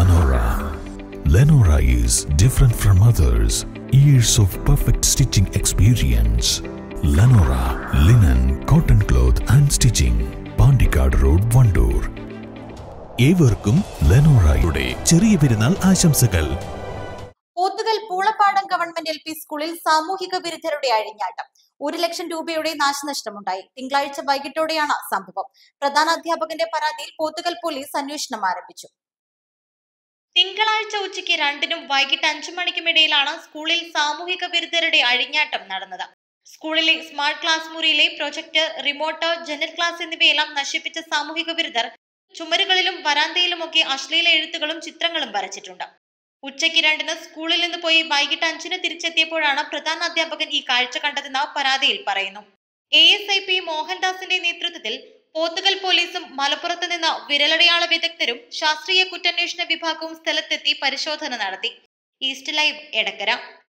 Lenora. Lenora is different from others. Years of perfect stitching experience. Lenora linen, cotton cloth and stitching. Pandikad Road, Vandoor. ഏവർക്കും ലെനോറയുടെ ചെറിയ പെരുന്നാൾ ആശംസകൾ Pothukal Poolappadam government L P സ്കൂളിൽ സാമൂഹിക വിരുദ്ധരുടെ അഴിഞ്ഞാട്ടം ഒരു ലക്ഷം രൂപയുടെ നാശനഷ്ടമുണ്ടായി തിങ്കളാഴ്ച വൈകിട്ടോടെയാണ് സംഭവം പ്രധാന അധ്യാപകന്റെ പരാതിയിൽ പോത്തുകൽ പോലീസ് അന്വേഷണം ആരംഭിച്ചു തിങ്കളാഴ്ച ഉച്ചയ്ക്ക് രണ്ടിനും വൈകിട്ട് അഞ്ചു മണിക്കുമിടയിലാണ് സ്കൂളിൽ സാമൂഹിക വിരുദ്ധരുടെ അഴിഞ്ഞാട്ടം നടന്നത് സ്കൂളിലെ സ്മാർട്ട് ക്ലാസ് മുറിയിലെ പ്രൊജക്ടർ റിമോട്ട് ജനൽ ക്ലാസ് എന്നിവയെല്ലാം നശിപ്പിച്ച സാമൂഹിക വിരുദ്ധർ ചുമരുകളിലും വരാന്തയിലുമൊക്കെ അശ്ലീല എഴുത്തുകളും ചിത്രങ്ങളും വരച്ചിട്ടുണ്ട് ഉച്ചയ്ക്ക് രണ്ടിന് സ്കൂളിൽ നിന്ന് പോയി വൈകിട്ട് അഞ്ചിന് തിരിച്ചെത്തിയപ്പോഴാണ് പ്രധാന അധ്യാപകൻ ഈ കാഴ്ച കണ്ടതെന്ന് പരാതിയിൽ പറയുന്നു എ എസ് ഐ പി മോഹൻദാസിന്റെ നേതൃത്വത്തിൽ പോത്തുകൽ പോലീസും മലപ്പുറത്ത് നിന്ന് വിരലടയാള വിദഗ്ധരും ശാസ്ത്രീയ കുറ്റാന്വേഷണ വിഭാഗവും സ്ഥലത്തെത്തി പരിശോധന നടത്തി ഈസ്റ്റ് ലൈവ് എടക്കര